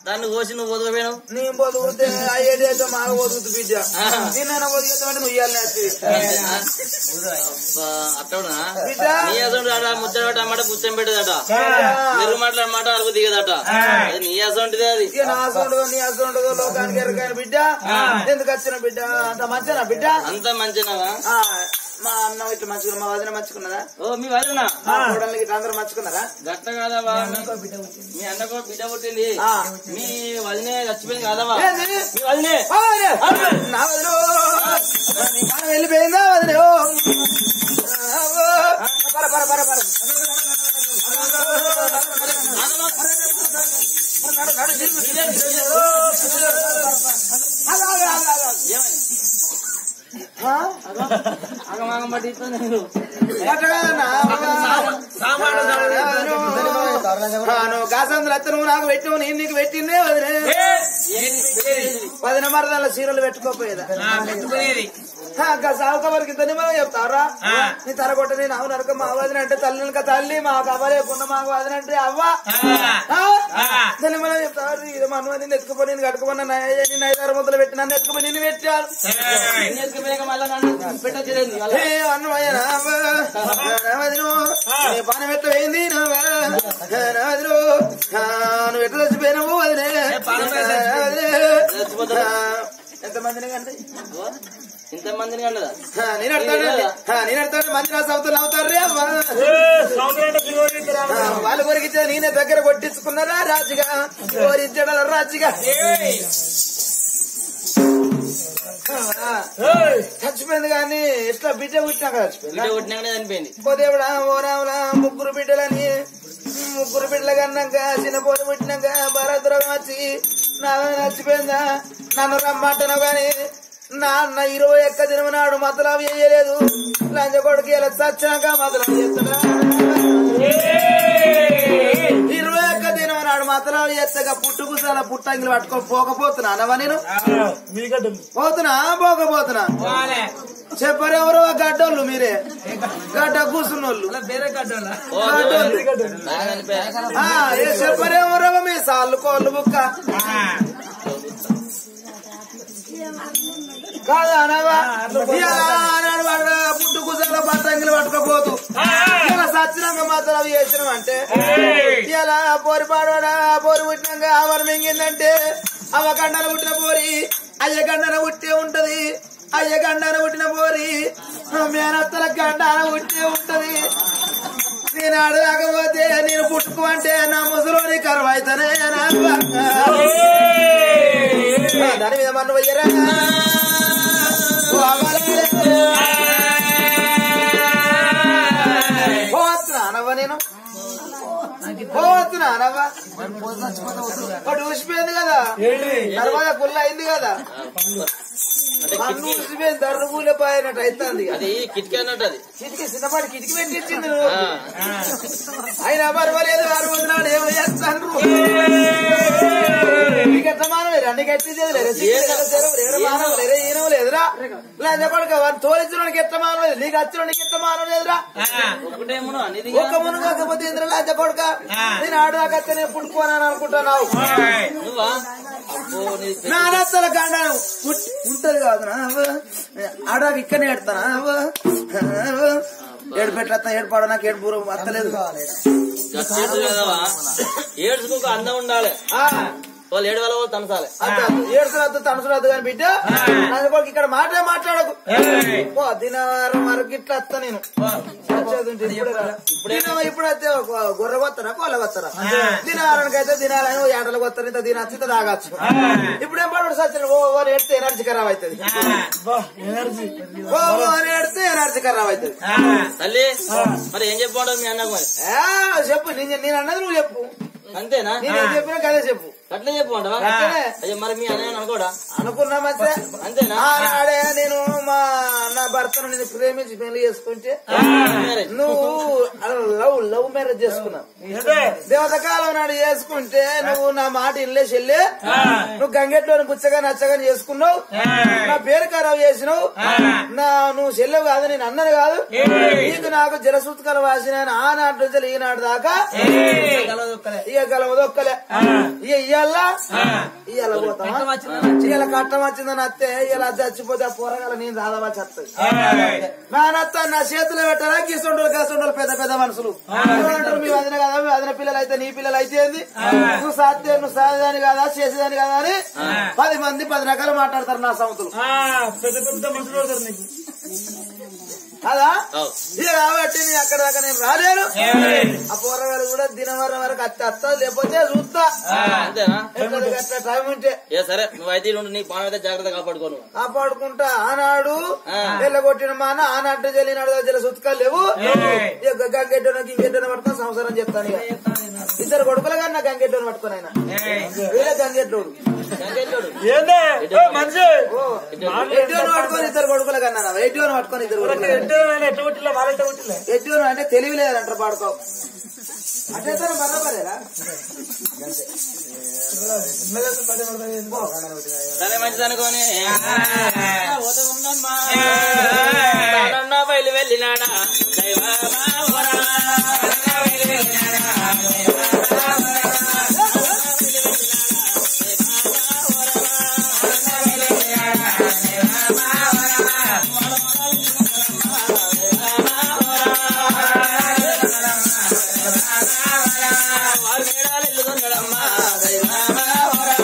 దాన్ని కోసి నువ్వు వదలపోయినావు నీ బతుకుతే అయ్యేటైతే మాకు బతుకుతు బిడ్డ నిన్న బతుకుతామంటే నువ్వు ఇయ్యాలి అట్టవునా బిడ్డ. నీ అసలు ముచ్చట టమాట పుచ్చం పెట్టదట మీరు మాట్లాడమాట అరుగు దిగదట అది నీ అసంటిదే అది ఇక నా అసలు నీ అసలు లోకానికి ఎరకాయన బిడ్డ ఎందుకు వచ్చిన బిడ్డ అంత మంచినా బిడ్డ అంత మంచినవా ఆ, మా అన్న ఇట్లా మంచుకున్నా మా వదిన మంచుకున్నదా ఓ మీ వదినా మా కోడళ్ళకి ఇట్లా అందరూ మంచుకున్నారా గట్ట కాదవా మీ అన్నకో బిడ్డ పుట్టింది ఆ. మీ వదినే చచ్చిపోయింది కాదవా ఏంది? మీ వదినే ఆ, అదే. నా వదిన నీ ప్రాణం వెళ్ళిపోయిందా వదిన ఓ. ఓ. పర పర పర పర ఆ? ఆగమాగం పట్టిస్తాను నేను అట్టగాదన్నా? ఆ, నువ్వు కాసందులు అత్త నువ్వు నాకు పెట్టినావు నేను నీకు పెట్టిందే వదిలే పదిన మరదాల చీరలు పెట్టుకోపోయేదా పెట్టుకునేది సాగు కబర్కి ఇంత నిమ్మలం చెప్తారా నీ తలగొట్ట నేను అవును నరక మా వదిన అంటే తల్లినక తల్లి మా కబలేకుండా మాకు వదిన అంటే అవ్వ నిమ్మలం చెప్తారు ఇది మన మందిని ఎత్తుకుపోయి నేను కట్టుకుపోయిన నేను ఐదారు ముద్దలు పెట్టి నన్ను ఎత్తుకుపోయి నిన్ను పెట్టారు ఎన్ని ఎత్తుకుపోయాక మళ్ళా నన్ను పెట్టలేదు ఏ అన్నమయ్య నావ, నావదిను, నీ పానం ఎట్లా పోయింది నావ, నావదిను, ఆ, నువ్వు ఎట్లా చచ్చిపోయినావు వదిలే వదిలే. ఆ, ఎంతమందిని కండి ఇంత మందిని కన్నదా ఆ, నేను అడతాడు నేను అడతాడు మంచి రాసి అవుతారు అవుతారు రే అవ్వ. ఆ, వాళ్ళు కొరికితే నేనే దగ్గర కొట్టించుకున్నారా రాజుగా కోరించడల రాజుగా ఆ, చచ్చిపోయింది కానీ ఎట్లా బిడ్డ పుట్టినాక చచ్చిపోయింది బిడ్డ పుట్టినాకనే చనిపోయింది ఓ దేవుడా ఓ రాములా ముగ్గురు బిడ్డలని ముగ్గురు బిడ్డల కన్నాక చిన్న పోటు పుట్టినాక భరద్రోగం వచ్చి నా నచ్చిపోయిందా నన్ను రమ్మంటాను గాని నా అన్న ఇరవై ఒక్క దినం నాడు మతలాం చేయలేదు లంచ కొడుకు ఇలా చచ్చాక మతలాం చేస్తాడా ఇరవై ఒక్క దినం నాడు మతలాం చేస్తాక పుట్టుకుసాల పుట్టంగిలు పట్టుకొని పోకపోతున్నా అనవా నేను పోతున్నా పోకపోతున్నా చెప్పరెవరో గడ్డోళ్ళు మీరే గడ్డ కూసున్నోళ్ళు ಬೇರೆ ಕಟ್ಟೋಲ್ಲ ఓ, బాగా చనిపోయా ఆ, ఏ చెప్పరేమో మీ సాళ్ళు కోళ్ళు బుక్క కాదా అనవా ఇలా ఆనాడు వాడు పుట్టు కుసల పట్టంగిలు పట్టుకపోతూ ఇలా సచ్చినాక మాత్రం అవి చేసినాం అంటే ఇలా పోరి పాడోడా పోరి పుట్టినాక ఆవరం మింగిందంటే అవ గండన పుట్టిన పోరి అయ్య గండన పుట్టే ఉంటది అయ్య గండన పుట్టిన పోరి మేనత్తల గండాన పుట్టే ఉంటది నేను అడగకపోతే నేను పుట్టుకు అంటే నా ముసలోని కరువు అయితేనే దాని మీద మన పోయ్యరా పోతున్నానవ్వ నేను పోతున్నానవ్వ వాడు ఊసిపోయింది కదా తర్వాత కుల్ల అయింది కదా అంటే మన్ను ఊసిపోయింది దర్రు కూలిపోయినట్టు అవుతుంది అది కిటికీ అన్నట్టు అది కిటికీ చిన్నపాటి కిటికీ పెట్టించింది ఆ. అయినా పర్వాలేదు వారు వదినాడు ఏమో చేస్తాను నీకు ఎట్లా మానలేదు అన్ని కట్టించేది లేదు మానవ లేరే ఈనవ లేదురా లేదా కొడుకు వాడిని తోలించడానికి ఎట్లా మానలేదు నీకు వచ్చినోడికి ఎట్లా మానలేదురా ఒకటేమో అనేది ఒక్క మును కాకపోతే ఇంద్ర లాజ కొడుక నేను ఆడదాకా నేను పుట్టుకోనని అనుకుంటున్నావు నువ్వా అబ్బో, నీది పెద్ద- నా నత్తల కాండాను ఉంటది కాదు ఆడాక ఇక్కడనే ఎడతానా ఏడు పెట్టా ఏడుపాడు నాకు ఏడు బూరం అత్తలేదు గట్టేడు కదవా ఏడ్చుకోక అందం ఉండాలి ఆ, వాళ్ళు ఏడు వేల వాళ్ళు తనసాలి ఏడుతురద్దు తనుసురద్దు కానీ బిడ్డ అందుకోకి ఇక్కడ మాటే మాట్లాడకు ఓ దినవారం వరకు ఇట్లా వస్తా నేను వచ్చేది ఉంటే ఇప్పుడే రా. దినం ఇప్పుడైతే ఒక గొర్రె కొత్తరా కోళ్ళ కొత్తరా దినవారానికి అయితే దినాలని ఓ ఏటలకు వస్తారు ఇంత దిన ఇంత తాగచ్చు ఇప్పుడేం పడు సచిన ఓ ఓ ఎడితే ఎనర్జీ ఖరాబ్ అవుతుంది ఓ ఓ అని ఎడితే ఎనర్జీ ఖరాబ్ అవుతుంది తల్లి మరి ఏం చెప్పమంటావు మీ అన్నకు మరి ఆ, చెప్పు నేను నేను అన్నది నువ్వు చెప్పు అంతేనా నేను ఏం చెప్పినా కదే చెప్పు అట్లే చెప్పమంటావా అట్లనే. అయ్యో మరి మీ అన్నయ్య అనుకోడా అనుకున్నా మధ్య అంతేనా ఆనాడే నేను మా నా భర్తను నేను ప్రేమించి పెళ్లి చేసుకుంటే మ్యారేజ్. నువ్వు లవ్ లవ్ మ్యారేజ్ చేసుకున్నావు దేవత కాలం నాడు చేసుకుంటే నువ్వు నా మాట ఇల్లే చెల్లి నువ్వు గంగెట్లోని పుచ్చగా నచ్చగాని చేసుకున్నావు నా పేరు ఖరాబ్ చేసినావు నా నువ్వు చెల్లెవు కాదు నేను అన్నది కాదు నీకు నాకు జలసూత్కల వాసిన ఆనాటి నుంచి ఈనాడు దాకా ఇక గలవ దొక్కలే ఇక ఇయ్యాల ఇయ్యాల పోతామా ఇవాళ కట్టం వచ్చిందని అత్తే ఇలా చచ్చిపోతే ఆ పోరగాల నేను రాదవలసి వస్తాయి నానత్త నా చేతిలో పెట్టారా గిసొండలు గసొండలు పెద్ద పెద్ద మనుషులు ఎవరంటారు మీ వదిన కదా మీ వదిన పిల్లలు అయితే నీ పిల్లలు అయితే ఏంది నువ్వు సాధ్యం నువ్వు సాధేదాని కాదా చేసేదాని కాదా అని పది మంది పది రకాలు మాట్లాడతారు నా సమతులు పెద్ద పెద్ద మనుషులు అవుతారు నీకు కదా అవు. ఇక కాబట్టి నేను అక్కడ దాకా నేను రాలేను ఆ పోరగారు కూడా దినవరం వరకు అత్త అత్త లేకపోతే చూస్తా అంతేనా ఎట్లా అట్లా టైం ఉంటే ఏ సరే నువ్వైతే ఇటు ఉండు, నీ పానం అయితే జాగ్రత్త కాపాడుకోను కాపాడుకుంటా ఆనాడు ఆ. వెళ్ళగొట్టిన మాన ఆనాడు చెల్లినాడు జల సుతకాలు లేవు ఇక గంగెడ్డోన గింగెడ్డోన పట్టుకొని సంసారం చెప్తాను ఇక ఇద్దరు కొడుకులు కానీ నా గంగెడ్డోని పట్టుకొని ఆయన వీళ్ళే గంగెడ్డోడు గంగెల్లోడు. ఏందే ఓ మనిషి ఓ ఎడ్డోని పట్టుకొని ఇద్దరు కొడుకులు కన్నా ఎడ్డోని పట్టుకొని ఇద్దరు కొడుకులు ఎట్ట ఎట్ట కొట్టిలే వాళ్ళెట్ట కొట్టిలే ఎడ్డోని అంటే తెలివి లేదంటారు పాడుకో అంటే తను బరాబరేరా సరే మంచిది అనుకోని తానన్నా బయలు వెళ్ళినాడా దైవమా వరా. వారు మేడాలు ఎల్లుకొన్నాడమ్మా దైవమా వరా.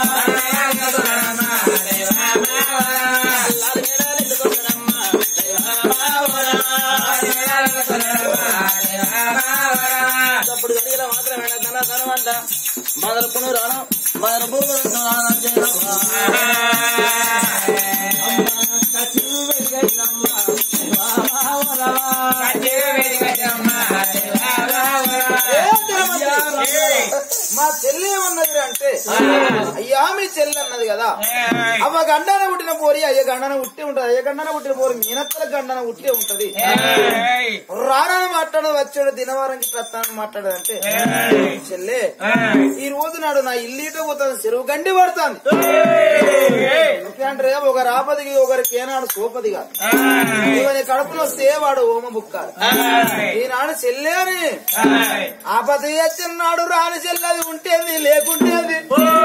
లాలు మేడాలు ఎల్లుకొన్నాడమ్మా దైవమా వరా. అప్పుడు గడిగల మాత్రమే తన ధనమంట మొదలుపును రాను మొదలుపును మా చెల్లి ఏమన్నది అంటే అయ్యా మీ చెల్లి అన్నది కదా అవ్వ గండాన పుట్టిన పోరి అయ్య గండాన పుట్టి ఉంటది అయ్య గండాన పుట్టిన పోరి మీనత్తల గండాన పుట్టే ఉంటది రానని మాట్లాడు వచ్చాడు దినవారంకి ప్రస్తానం మాట్లాడదంటే చెల్లె ఈ రోజు నాడు నా ఇల్లీట పోతుంది చెరువు గండి పడుతుంది ఎందుకంటే ఒక రాపదికి ఒకరికి ఏనాడు సోపది కాదు ఇవని కడుపులో వస్తే వాడు ఓమ బుక్కాలి ఈనాడు చెల్లె అని ఆపద వచ్చినాడు రాని చెల్లది ఉంటేది లేకుంటేది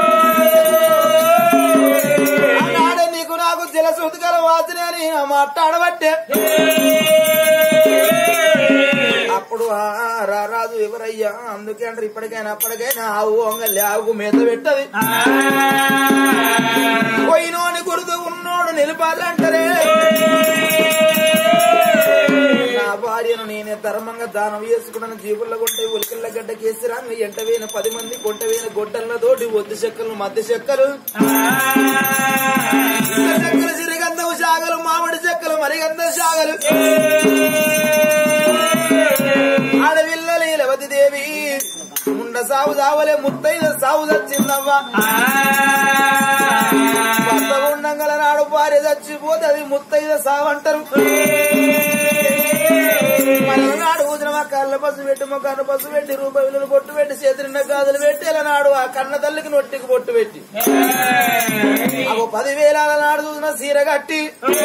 ఆనాడే నీకు నాకు జలసూతికల వాచనే అని మాట్లాడబట్టే అప్పుడు ఆ రారాజు ఎవరయ్యా అందుకే అంటారు ఇప్పటికైనా అప్పటికైనా ఆవు అంగల్లి ఆవుకు మేత పెట్టది పోయినోని గురుతు ఉన్నోడు నిలపాలంటారే నా భార్యను నేనే ధర్మంగా దానం చేసుకున్నాను జీవుల్లో కొంటే ఉలికల్ల గడ్డ కేసిరాంగ ఎంట వేయిన పది మంది కొంట వేయిన గొడ్డల్ల తోటి ఒద్దు చెక్కలు మధ్య చెక్కలు ఇసుక చెక్కలు సిరిగంధపు శాగలు మామిడి చెక్కలు మరిగంధ శాగలు ఆడవిల్లలి లవతి దేవి ముండ సాగు సావలే ముత్తైద సాగు చచ్చిందవ్వా భర్త ఉండంగల నాడు భార్య చచ్చిపోతే అది ముత్తైద సావంటారు మళ్ళీ నాడు ఊదిన కళ్ళ పసు పెట్టి మొక్కన్న పసు పెట్టి రూపాయలు బొట్టు పెట్టి చేతిరిన్న గాజులు పెట్టి ఇలా నాడు ఆ కన్న తల్లికి నొట్టికి బొట్టు పెట్టి అవు పదివేల నాడు చూసిన సీర కట్టి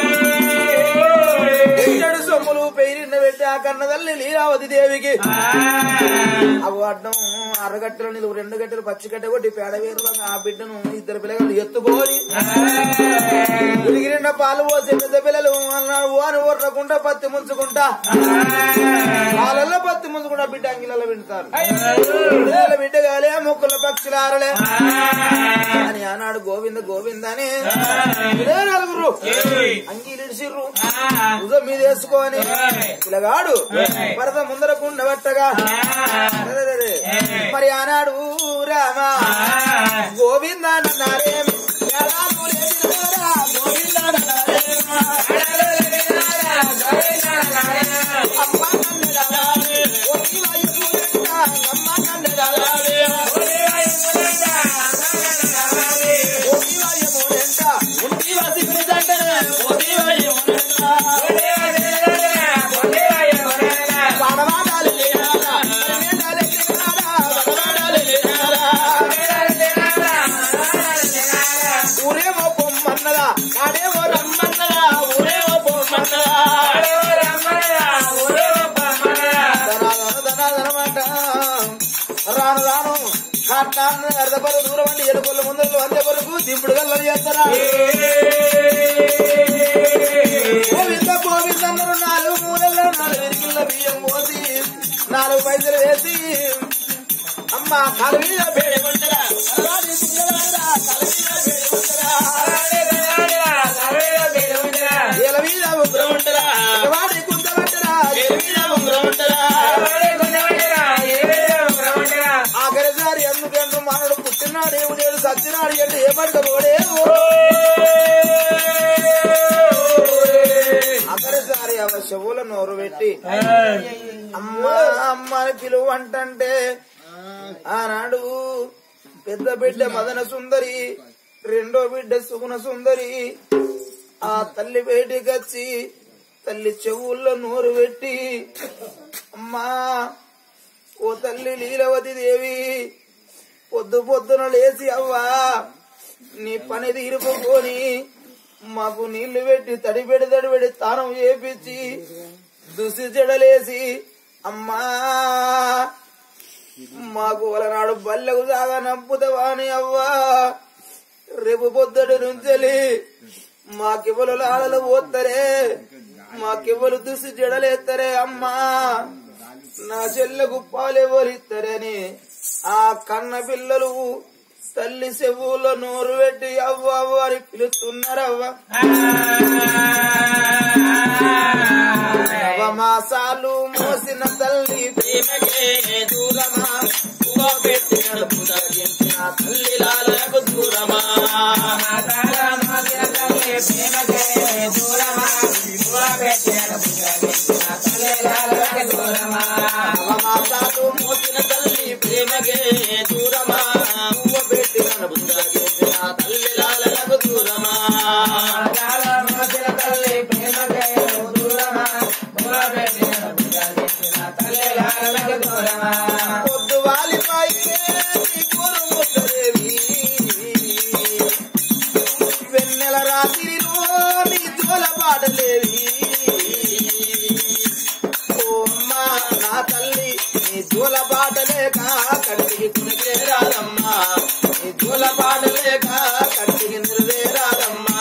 ఎన్నడు సొమ్ములు పెయిరిన్న పెట్టి ఆ కన్న తల్లి లీలావతి దేవికి అవు అడ్డం అరగట్టెలు నీళ్ళు రెండు గట్టెలు పచ్చి కట్టె కొట్టి పేడ వేరు ఆ బిడ్డను ఇద్దరు పిల్లలు ఎత్తుకోని ఉడిగిరిన్న పాలు పోసి పెద్ద పిల్లలు అన్నాడు ఓని ఊరకుండా పత్తి ముంచుకుంటా పాలల్లో పత్తి ముంచుకుంటా బిడ్డ అంగిలలో వింటారు పిల్లల బిడ్డ గాలే ముక్కుల పక్షులు ఆరలే అని ఆనాడు గోవింద గోవింద అని ఇదే నలుగురు అంగీలిడిసిర్రు భుజం మీద వేసుకొని పిల్లగాడు భరత ముందర కుండబట్టగా అరెరెరె. మరి ఆనాడు రామ గోవింద అన్నారేమి ఎలాగూ లేనివారా గోవింద అన్నారేమి? అమ్మ నన్నడాలి, ఒట్టి వైపులంట, అమ్మ నన్నడాలి. ఒట్టి వైపులంట, ఒట్టి వైపులంటనే, ఒట్టి వైపులంట. పడవాడాలి లేనారా, పడవేడాలి లేనారా, పడవాడాలి లేనారా. అర్ధపర దూరం అంటే ఎనుకొల్ల ముందు అంతే వరకు దింపుడు గల్లని చేస్తారా గోవింద గోవింద అందరూ నాలుగు మూలల్లో నాలుగు విరిగిళ్ళ బియ్యం పోసి నాలుగు పైసలు వేసి అమ్మ కాలు మీద పేడుకుంటారా అలాగే పిల్లలారా, కాలు మీద పేడుకుంటారా. ఏల మీద ఉగ్రం ఉంటారా వాడి కుంటమంటారా ఏల మీద ఉగ్రం ఉంటారా ఆఖరిసారి ఎందుకంటూ మానవుడు పుట్టినాడు ఏమి లేడు సచ్చినాడు అంటే ఏమంట ఓడేమో ఆఖరిసారి ఆ శవుల నోరు పెట్టి అమ్మ అమ్మ అని పిలువు అంటంటే ఆనాడు పెద్ద బిడ్డ మదన సుందరి రెండో బిడ్డ సుగుణ సుందరి ఆ తల్లి బయటికి వచ్చి తల్లి చెవుల్లో నోరు పెట్టి అమ్మా ఓ తల్లి లీలవతి దేవి పొద్దు పొద్దున లేచి అవ్వా నీ పని తీరుపుకొని మాకు నీళ్లు పెట్టి తడిపెడి తడిపెడి తానం చేపించి దుసి జడలేసి అమ్మా మాకు వలనాడు బల్లెకు సాగా నంపుతావా అని అవ్వా రేపు పొద్దుటి నుంచి మాకివ్వలు లాడలు పోతారే మాకివ్వలు దుసి జడలేస్తారే అమ్మా నా చెల్లెకు పాలెవరిస్తారని ఆ కన్న పిల్లలు తల్లి చెవుల నోరు పెట్టి అవ్వ అవ్వ అని పిలుస్తున్నారవ్వ నవమాసాలు మోసిన తల్లి ప్రేమకే దూరమా పువ్వ పెట్టి నడుపున తల్లి లాలకు దూరమా నవమాసాలు మోసిన తల్లి ప్రేమకే దూరమా పువ్వ పెట్టి నడుపున తల్లి లాలకు దూరమా పొద్దు వాలిపాయి వెన్నెల రాత్రిలో నీ జోల పాడలేవి ఓ అమ్మా నా తల్లి నీ జోల పాటలేక కంటికి కునికే రాదమ్మా నీ జోల పాటలేక కంటికి నిలవేరాదమ్మా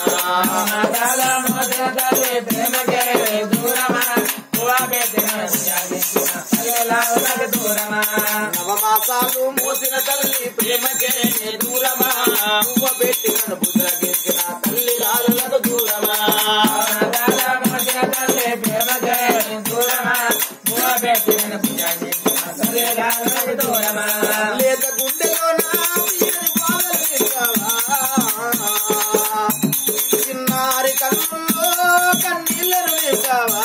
నవమాసాలు మోసిన తల్లి ప్రేమకే దూరమా పువ్వ పెట్టి నడుపున గెలిచిన తల్లి రాళ్ళకు దూరమా లేక గుండెలో నా తీరని బాధలు నింపావా? చిన్నారి కన్నుల్లో కన్నీళ్లను నింపావా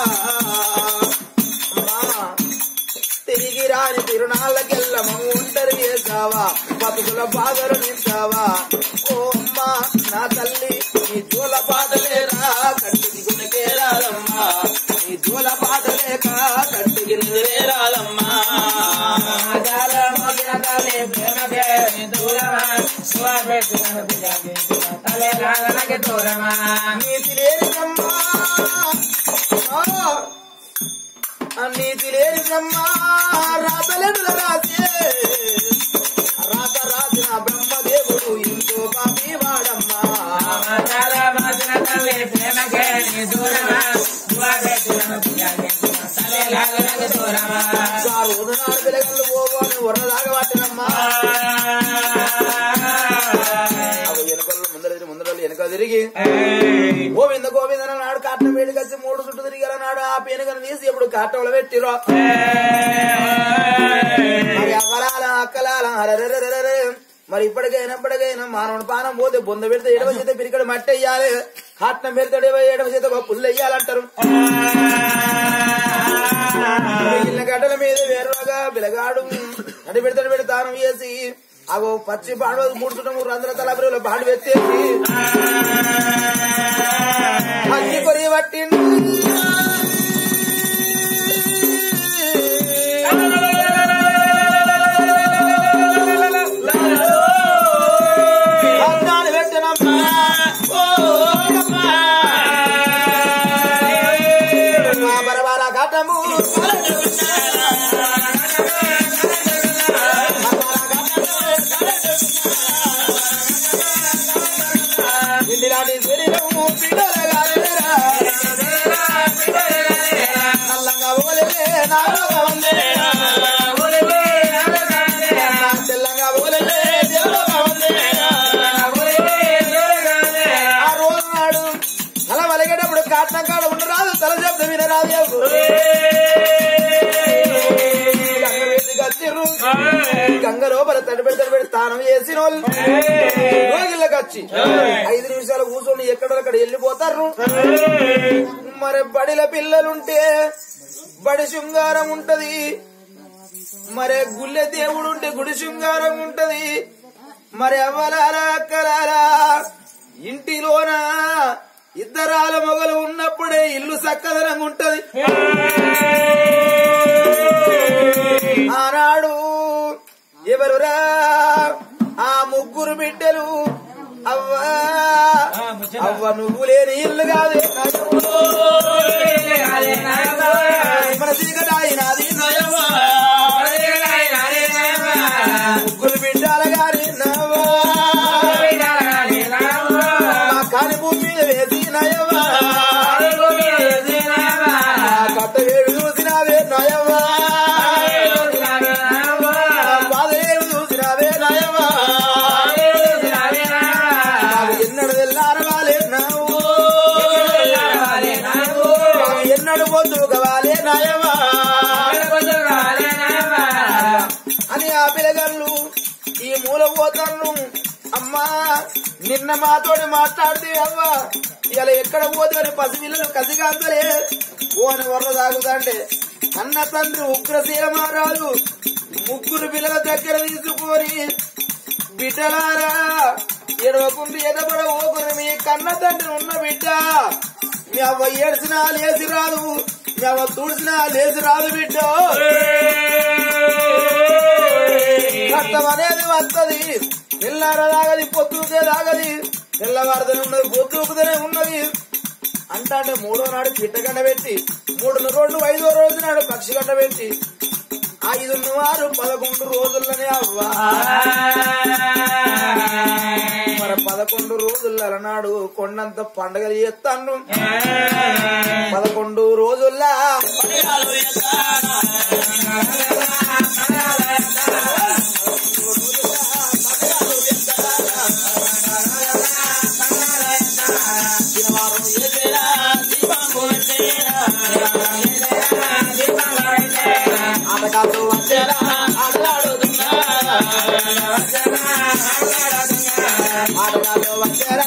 అమ్మా తిరిగి రాని తిరునాళ్ళకెళ్ళ ఒంటరి చేసావా బతుకుల బాధలు నింపావా ఓ అమ్మా నా తల్లి నీ జూల పాటలేరా కంటికి గుణకే రాదమ్మా నీ జూల పాటలేక కంటికి నిజరే రాదమ్మా నీతి లేని బ్రహ్మ ఆ, నీతి లేని బ్రహ్మ రాతలెదుల రాసే రాత రాసిన బ్రహ్మదేవుడు ఇంకో పాపి వాడమ్మా సారు ఉదనాడు పిల్లగళ్ళు పోవని వరదాగా పట్టినమ్మా అవి వెనుకలు ముందర తిరిగి ముందర వెనుక తిరిగి గోవింద గోవింద నాడు కాటం వేడి కలిసి మూడు చుట్టూ తిరిగి నాడు ఆ పేనుగను తీసి ఎప్పుడు కాటంలో పెట్టిరో మరి అవ్వలాల అక్కలాల అరెరెరెరెరె. మరి ఇప్పటికైనా ఇప్పటికైనా మానవుని పానం పోతే బొంద పెడితే ఎడవ చేత పిరికడు మట్టి వెయ్యాలి కాటం పెడితే ఎడవ చేత పుల్లు వెయ్యాలంటారు ఇళ్ళ గడ్డల మీద వేరుగా బిలగాడు అడి పెడతాడు పెడి దానం చేసి అగో పచ్చి పాడు మూడుతుంటాము రంధ్ర తలబరిలో పాడు పెట్టేసి అగ్గి కొరి పట్టిండు అద్దాలు పెట్టినమ్మా ఓ అమ్మా. మా బరబాల ఘటము చేసిన వాళ్ళు రోగిళ్ళకి వచ్చి ఐదు నిమిషాలు కూర్చొని ఎక్కడక్కడ వెళ్ళిపోతారు మరి బడిల పిల్లలుంటే బడి శృంగారం ఉంటది మరి గుళ్ళె దేవుడు ఉంటే గుడి శృంగారం ఉంటది మరి అవ్వలారా అక్కలారా ఇంటిలోన ఇద్దరాల మొగలు ఉన్నప్పుడే ఇల్లు చక్కదనంగా ఉంటది ఆనాడు ఎవరురా ఆ ముగ్గురు బిడ్డలు అవ్వా అవ్వ నువ్వు లేని ఇల్లు కాదు మన చీకటాయి నాది నయవ్వా. ముగ్గురు బిడ్డల గారి నవ్వా మా కాని భూమి మీద వేసి నయవ్వా కట్ట వేడు చూసినావే నయవ్వా పాదేవి చూసినావే నయవ్వా మాకు ఎన్నడు తెల్లారవాలే నవ్వు మాకు ఎన్నడు పొద్దు కవాలే నయవ్వా అని ఆ పిల్లగాళ్ళు ఈ మూల పోతాను అమ్మా నిన్న మాతోటి మాట్లాడితే అవ్వా ఇలా ఎక్కడ పోతే అని పసిపిల్లలు కసిగాంతలే ఓని వరద తాగుతాండే అన్న తండ్రి ఉగ్రశీల మహారాజు ముగ్గురు పిల్లల దగ్గర తీసుకొని బిడ్డలారా ఎడవకుండి ఎదబడ ఓకుని మీ కన్న తండ్రి ఉన్న బిడ్డ మీ అవ్వ ఏడ్చినా లేచి రాదు మీ అవ్వ తుడిసినా లేచి రాదు బిడ్డ రక్తం అనేది వస్తది తెల్లార దాగది పొద్దుకే దాగది తెల్లవారుదనే ఉన్నది పొద్దుకుదనే ఉన్నది అంట అంటే మూడో నాడు పిట్టగండ పెట్టి మూడు రెండు ఐదో రోజు నాడు పక్షి గంట పెట్టి ఐదు ఆరు పదకొండు రోజుల్లోనే అవ్వా మరి పదకొండు రోజుల నాడు కొండంత పండగలు చేస్తాను పదకొండు రోజుల్లా ఆటగాళ్ళు వచ్చేరా ఆటలాడుతున్నారు ఆటగాళ్ళు వచ్చేరా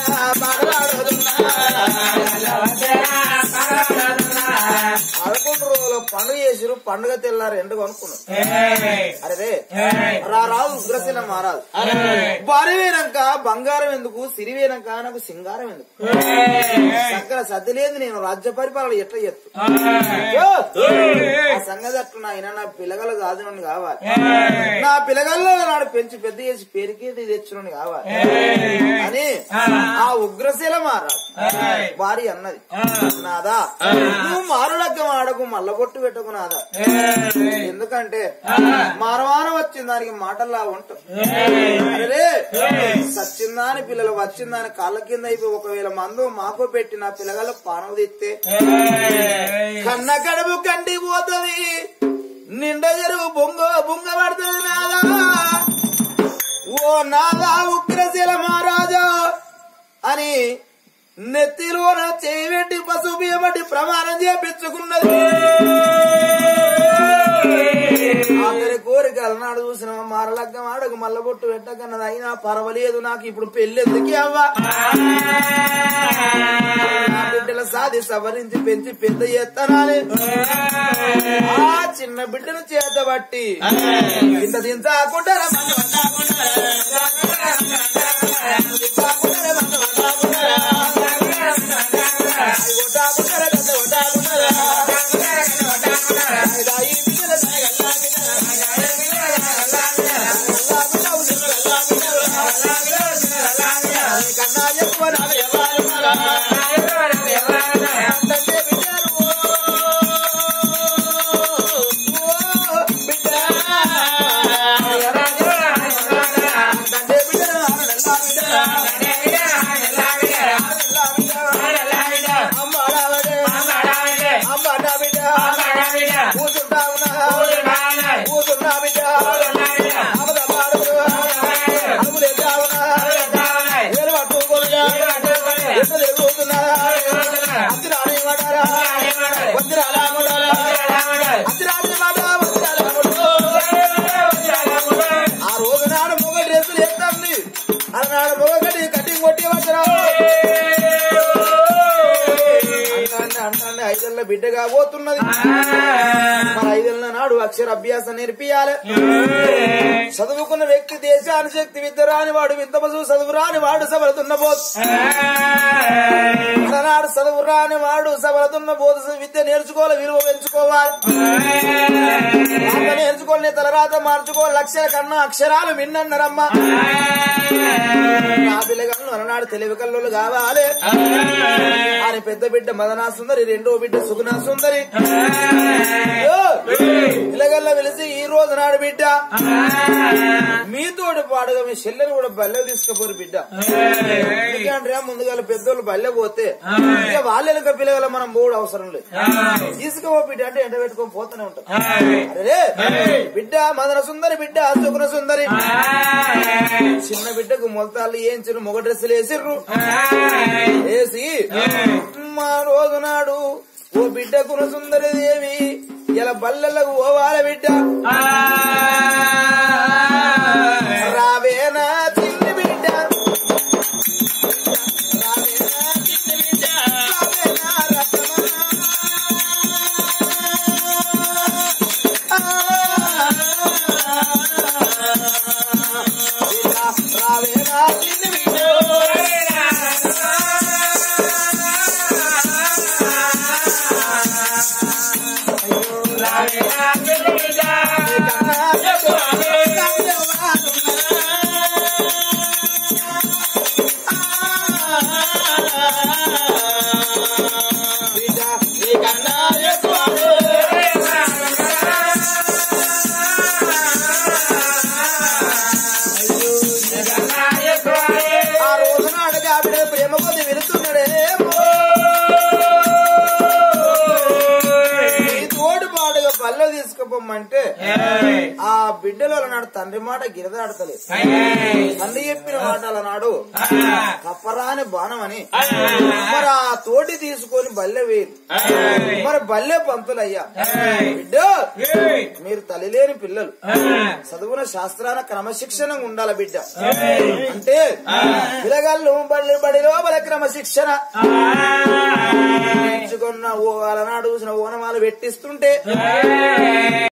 పదకొండు రోజుల పండుగ చేసిరు పండుగ తెల్లారు ఎండు కొనుక్కున్నాం అరే రా రాదు ఉగ్రసేన మారాదు భార్యవేనాక బంగారం ఎందుకు సిరివేనాక నాకు సింగారం ఎందుకు చక్కర సర్ది లేదు నేను రాజ్య పరిపాలన ఎట్లా చెప్తూ ఆ సంగతి అట్లా ఆయన నా పిల్లగలు కాదు నన్ను కావాలి నా పిల్లగల్లో నాడు పెంచి పెద్ద చేసి పేరుకేది తెచ్చునని కావాలి అని ఆ ఉగ్రశీల మారాదు భార్య అన్నది నాదా నువ్వు మారుడగ్గ ఆడకు మల్ల బొట్టు పెట్టకు నాదా ఎందుకంటే మారవాన వచ్చిన దానికి మాటల్లా ఉంటాం అరే సచ్చిందా అని పిల్లలు వచ్చిందా అని కాళ్ళ కింద అయిపోయి ఒకవేళ మందు మాకు పెట్టి నా పిల్లగాళ్ళ పానం తీస్తే కన్న కడుపు కంటి పోతుంది నిండ జరుగు బొంగ బొంగ పడుతుంది నాదా ఓ నాదా ఉగ్రశీల మహారాజా అని నెత్తిలోన చేయబెట్టి పసుపు బియ్యబట్టి ప్రమాణం చేపించుకున్నది ఆఖరి కోరిక అలనాడు చూసిన మారలగ్గం ఆడకు మల్ల బొట్టు పెట్టకన్నది అయినా పర్వాలేదు నాకు ఇప్పుడు పెళ్లి ఎందుకే అవ్వా నా బిడ్డల సాది సవరించి పెంచి పెద్ద చేస్తానాలి ఆ చిన్న బిడ్డను చేతబట్టి ఇంత దించాకుండా కన్నా ఎక్కువ ఆ రోజు నాడు మొగ డ్రెస్సులు ఎత్తండి బిడ్డగా పోతున్నది మన ఐదేళ్ల నాడు అక్షర అభ్యాసం నేర్పియాలి చదువుకున్న వ్యక్తి దేశాన్ని శక్తి విద్య రాని వాడు వింత పశువు చదువు రాని వాడు సబలతున్న బోధ నాడు చదువు రాని వాడు సబలతున్న బోధ విద్య నేర్చుకోవాలి విలువ పెంచుకోవాలి అంత నేర్చుకోవాలి తలరాత మార్చుకోవాలి లక్షల కన్నా అక్షరాలు విన్నన్నారమ్మా నా పిల్లగాళ్ళు అలనాడు తెలివి కల్లోలు కావాలి అని పెద్ద బిడ్డ మదనా సుందరి రెండో బిడ్డ సుగుణా సుందరి ఓ! పిల్లగల్ల వెలిసి ఈ రోజు నాడు బిడ్డ మీతోటి పాడుగా మీ చెల్లెని కూడా బల్లె తీసుకుపోరు బిడ్డ ఎందుకంటే ముందుగా పెద్దోళ్ళు బల్లె పోతే ఇక వాళ్ళెనక పిల్లగల మనం మూడు అవసరం లేదు తీసుకుపో బిడ్డ అంటే ఎండ పెట్టుకొని పోతూనే ఉంటాం అరే బిడ్డ మదన సుందరి బిడ్డ సుగుణ సుందరి చిన్న బిడ్డకు మొలతాళ్ళు ఏం చిన్న మొగ డ్రెస్సులు వేసిర్రు వేసి మా రోజు నాడు ఓ బిడ్డకున సుందరి దేవి ఇలా బల్లెలకు పోవాల బిడ్డ రావేనా చిన్ని బిడ్డ రావేనా చిన్ని బిడ్డ రావేనా రత్నమా రావేనా చిన్ని బిడ్డ ఆ రోజు నాడు ఆవిడ ప్రేమ కొద్ది విరుతున్నాడే ఈ తోడు పాడుగా పల్లె తీసుకుపోమంటే ఆ బిడ్డలో నాడు తండ్రి మాట గిరదాడతలేదు తండ్రి చెప్పిన మాట నాడు కప్పరాని బాణం అని మరి ఆ తోటి తీసుకొని బల్లె వేయదు మరి బల్లె పంతులయ్యా బిడ్డ మీరు తల్లిలేని పిల్లలు చదువున శాస్త్రాన క్రమశిక్షణగా ఉండాల బిడ్డ అంటే పిల్లగాళ్ళు బడి బడిలో బల క్రమశిక్షణ నేర్చుకున్న ఓ అలనాడు చూసిన ఓనమాలు పెట్టిస్తుంటే